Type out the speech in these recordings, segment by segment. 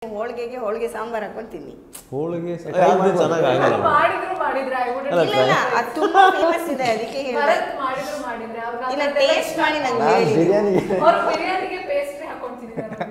ಹೋಳಿಗೆಗೆ ಹೋಳಿಗೆ ಸಾಂಬಾರ್ ಹಾಕೊಂಡು ತಿನ್ನಿ ಹೋಳಿಗೆ ಸ- ಅದು ಚೆನ್ನಾಗಿ ಆಗಲ್ಲ ಮಾಡಿದ್ರು ಮಾಡಿದ್ರೆ I wouldn't ಇಲ್ಲ ಇಲ್ಲ ಅದು ತುಂಬಾ ಫೇಮಸ್ ಇದೆ ಅದಕ್ಕೆ ಹೇಳಿದೆ ಭರತ್ ಮಾಡಿದ್ರು ಮಾಡಿದ್ರೆ ಅವ್ರಿಗೆ ಇಲ್ಲ ಅದರದ್ದೆಲ್ಲ ಟೇಸ್ಟ್ ಇಷ್ಟ ಮಾಡಿ ನಂಗೆ ನಾನು ಹೇಳಿ ಬಿರಿಯಾನಿಗೆ ಅವ್ರು ಬಿರಿಯಾನಿಗೆ ಪೇಸ್ಟ್ರಿ ಹಾಕೊಂತಿದ್ದಾರೆ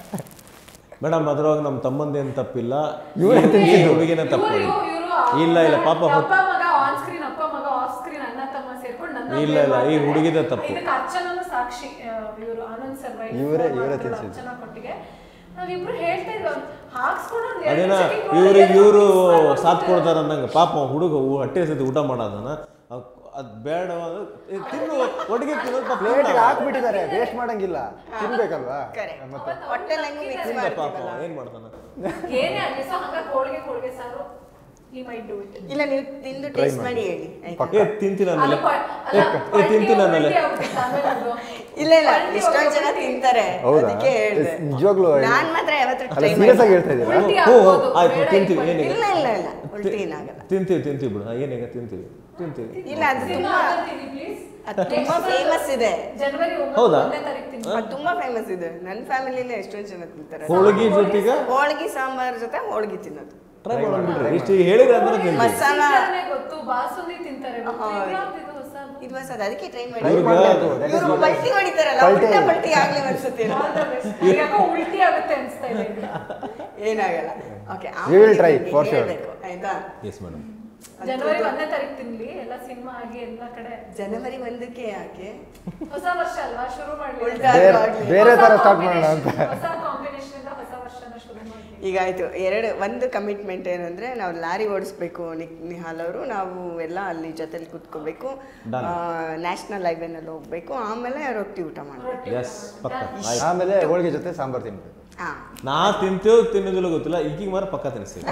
ಮೇಡಮ್ ಅದ್ರೊಳಗೆ ನಮ್ಮ ತಮ್ಮಂದೇನು ತಪ್ಪಿಲ್ಲ ಇವ್ರೇ ಈ- ಈ ತಿಂತಿದ್ದು. ಹುಡುಗಿನ ತಪ್ಪು ಮಾಡಿ ಇಲ್ಲ ಇಲ್ಲ ಪಾಪ ಅಪ್ಪ ಹೊತ್- ಮಗ ಆನ್ ಸ್ಕ್ರೀನ್ ಅಪ್ಪ ಮಗ ಆಫ್ ಸ್ಕ್ರೀನ್ ಅಣ್ಣ ತಮ್ಮ ಸೇರ್ಕೊಂಡು ನನ್ನ ಇಲ್ಲ, ಇಲ್ಲ, ಈ ಹುಡುಗಿದ ತಪ್ಪು. ಇದಕ್ಕೆ ಅರ್ಚನನು ಸಾಕ್ಷಿ ಇವರು ಆನಂದ್ ಸರ್ ವೈಫ್ ಇವ್ರೇ- ಇವ್ರೇ ತಿನ್ಸಿದ್ದು. ಅರ್ಚನಾ ಕೊಟ್ಟಿಗೆ ನಾವಿಬ್ರು ಹೇಳ್ತಾ ಇದ್ವಿ ಅವ್ನು ಹಾಕ್ಸ್ಕೊಂಡು ಒಂದ್ ಎರಡ್ ಅದೇನ second ಇವ್ರು ಒಳಗೆ ಇವರು ಮುಗಿಸ್ಕೊಂಡು ಸಾಥ್ ಕೊಡ್ತಾರ ಅನ್ನಂಗೆ ಪಾಪ ಅವ್ನ್ ಹುಡುಗ ಊ- ಹೊಟ್ಟೆ ಸತಿ ಊಟ ಮಾಡೋದನ್ನ ಅದು ಬೇಡ ಅಂದ್ರೆ, ಏ, ತಿನ್ನು ಒಟ್ಟಿಗೆ ತಿನ್ನೋದು ಪಾಪ ಪ್ಲೇಟ್ಗೆ ತಿನ್ನ. ಹಾಕ್ಬಿಟ್ಟಿದ್ದಾರೆ ವೇಸ್ಟ್ ಮಾಡಂಗಿಲ್ಲ ತಿನ್ಬೇಕಲ್ವಾ Correct. ಮತ್ತೆ ಹೊಟ್ಟೆಲ್ ಹೆಂಗೂ ಮಿಕ್ಸ್ ತಿಂದ ಪಾಪ ಮಾಡ್ತೀವಲ್ಲ ಅವ ಏನ್ ಮಾಡ್ತಾನ ಏನೇ ಆಗಲಿ ಸೊ ಹಂಗ ಹೋಳಿಗೆ ಹೋಳಿಗೆ ಸಾರು ಈ ಮೈಟ್ ಡೂ ಇಟ್ ಇಲ್ಲ ನೀವು ತಿಂದು ಟೇಸ್ಟ್ ಮಾಡಿ ಹೇಳಿ ಆಯ್ತಾ ಏ ತಿಂತೀನಿ ಆಮೇಲೆ ಅಲ್ಲ, ಏ, ಅಲ್ಲ, ಏ ತಿಂತೀನಿ ಆಮೇಲೆ ಪಲ್ಟಿ ಆಗ್ಬಿಟ್ಟಿತ್ತು ಆಮೇಲೆ ಅದು. ಇಲ್ಲ ಇಲ್ಲ ಎಷ್ಟೊಂದು ಜನ ತಿಂತಾರೆ ಹೌದಾ? ಅದಕ್ಕೆ ಹೇಳಿದೆ ಎಸ್, ನಿಜವಾಗ್ಲೂ ನಾನ್ ಮಾತ್ರ ಯಾವತ್ತೂ ಅಲ್ಲ ಟ್ರೈ ಸೀರಿಯಸ್ ಆಗಿ ಹೇಳ್ತಾ ಇದ್ದೀರಾ ಉಲ್ಟಿ ಹೋ ಹೋ ಆಗ್ಬೋದು, ಆಯ್ತು ಬೇಡ ತಿಂತೀವಿ ಇಟ್ಕೊಳ್ಳಿ. ಏನಿಗೆ ಇಲ್ಲ ಇಲ್ಲ ಇಲ್ಲ ಉಲ್ಟಿ ಏನಾಗಲ್ಲ ತಿಂತೀವಿ ತಿಂತೀವಿ ಬಿಡು ಹಾ, ಏನಿಗೆ ತಿಂತೀವಿ ತಿಂತೀವಿ ಇಲ್ಲ ಅದು ಸಿನಿಮಾ ತುಂಬಾ ಆಗತ್ತೀನಿ, please. ಅದು ತುಂಬಾ Next ಫೇಮಸ್ ಇದೆ ಜನವರಿ ಒಂಬತ್ತು, ಹೌದಾ? ಒಂದನೇ ತಾರೀಕು ತಿಂತೀನಿ. ಅದು ತುಂಬಾ ಫೇಮಸ್ ಇದೆ ನನ್ನ ಫ್ಯಾಮಿಲಿಲಿ ಎಷ್ಟೊಂದು ಜನ ತಿಂತಾರೆ ಹೋಳಿಗೆ ಜೊತೆಗೆ ಹೋಳಿಗೆ ಸಾಂಬಾರ್ ಜೊತೆ ಹೋಳಿಗೆ ತಿನ್ನೋದು ಟ್ರೈ ಮಾಡ್ಬಿಡ್ರಿ ಇಷ್ಟು ಹೇಳಿದ್ರೆ ಅಂದ್ರೆ ತಿಂತೀವಿ ಮಸಾಲ ತಿಂತಾರನೇ ಗೊತ್ತು ಬಾಸುಂದಿ ತಿಂತಾರೆ ಗೊತ್ತು. ಹೌದು. ಇದ್ಯಾವ್ದು ಇದು ಹೊಸದು? ಇದು ಹೊಸದು ಅದಕ್ಕೆ ಟ್ರೈ ಮಾಡಿ Try ಇವ್ರಿಗೆ ಮಾಡ್ಬೇಕು, that is ಇವರು good. ಪಲ್ಟಿ ಹೊಡಿತಾರಲ್ಲ ಪಲ್ಟಿ. ಉಲ್ಟಾ ಪಲ್ಟಿ ಆಗ್ಲಿ ಅನ್ಸುತ್ತೆ All the best. ನಂಗೆ ಯಾಕೋ ಉಲ್ಟಿ ಆಗುತ್ತೆ ಅನ್ಸ್ತಾ ಇದೆ ಈಗ. ಏನಾಗಲ್ಲ okay We will try, for sure. ಆಯ್ತಾ ಎಸ್ ಮೇಡಮ್ ಜನವರಿ ಒಂದನೇ ತಾರೀಕು ತಿನ್ಲಿ ಎಲ್ಲ ಸಿನಿಮಾ ಆಗಿ ಎಲ್ಲ ಕಡೆ ಜನವರಿ ಒಂದಕ್ಕೆ ಯಾಕೆ ಹೊಸ ವರ್ಷ ಅಲ್ವಾ ಶುರು ಮಾಡ್ಲಿ ಉಲ್ಟಾ ಬೇರೆ ಆಗ್ಲಿ. ಬೇರೆ ಹೊಸ ತರ ಸ್ಟಾರ್ಟ್ ಮಾಡೋಣ combination- ಅಂತ ಹೊಸ ಕಾಂಬಿನೇಷನ್ ಇಂದ ಹೊಸ ವರ್ಷನ ಶುರು ಮಾಡ್ತೀವಿ ಈಗ ಆಯ್ತು ಎರಡು ಒಂದು ಕಮಿಟ್ಮೆಂಟ್ ಏನಂದ್ರೆ ನಾವು ಲಾರಿ ಓಡಿಸ್ಬೇಕು ನಿಕ್ ನಿಹಾಲ್ ಅವರು ನಾವು ಎಲ್ಲ ಅಲ್ಲಿ ಜೊತೆಲಿ ಕೂತ್ಕೋಬೇಕು Done. ನ್ಯಾಷನಲ್ ಹೈವೇನಲ್ಲಿ ಹೋಗ್ಬೇಕು ಆಮೇಲೆ ರೊಟ್ಟಿ ಊಟ ಮಾಡಬೇಕು ಎಸ್ ಪಕ್ಕ ಆಯ್ತು ಆಮೇಲೆ ಹೋಳಿಗೆ ಜೊತೆ ಸಾಂಬಾರ್ ತಿನ್ಬೇಕು ಹಾ ನಾ ತಿಂತೇವ್ ತಿನ್ನೋದಿಲ್ಲ ಗೊತ್ತಿಲ್ಲ ಈಗಿಗೆ ಮಾರ ಪಕ್ಕ ತಿನ್ನಿಸ್ತೀವಿ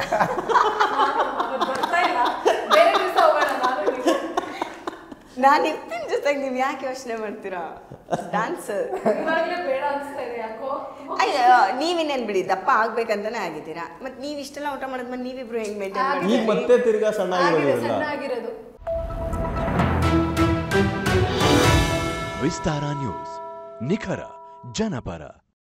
ಅವತ್ತು ಬರ್ತಾ ಇಲ್ಲ ಬೇರೆ ದಿವಸ ಹೋಗೋಣ ನಾನು ನೀವು. ನಾನು ಇರ್ತೀನಿ ಜೊತೆಗೆ ನೀವು ಯಾಕೆ ಯೋಚನೆ ಮಾಡ್ತೀರಾ ಡಾನ್ಸ್ ಇವಾಗ್ಲೇ ಬೇಡ ಅನ್ಸ್ತಾ ಇದೆ ಯಾಕೋ ಅಯ್ಯೋ ನೀವಿನ್ನೇನು ಬಿಡಿ ದಪ್ಪ ಆಗ್ಬೇಕಂತಾನೆ ಆಗಿದ್ದೀರಾ ಮತ್ತೆ ನೀವು ಇಷ್ಟೆಲ್ಲ ಊಟ ಮಾಡಿದ್ಮೇಲೆ ನೀವಿಬ್ರು ಹೆಂಗ್ ಮೇಂಟೈನ್ ಮಾಡಿ ಈಗ ಮತ್ತೆ ತಿರ್ಗಾ ಸಣ್ಣ ಆಗಿದೆ, ಆಗಿರೋದಿಲ್ಲ ಸಣ್ಣ ಆಗಿರೋದು ವಿಸ್ತಾರ ನ್ಯೂಸ್ ನಿಖರ ಜನಪರ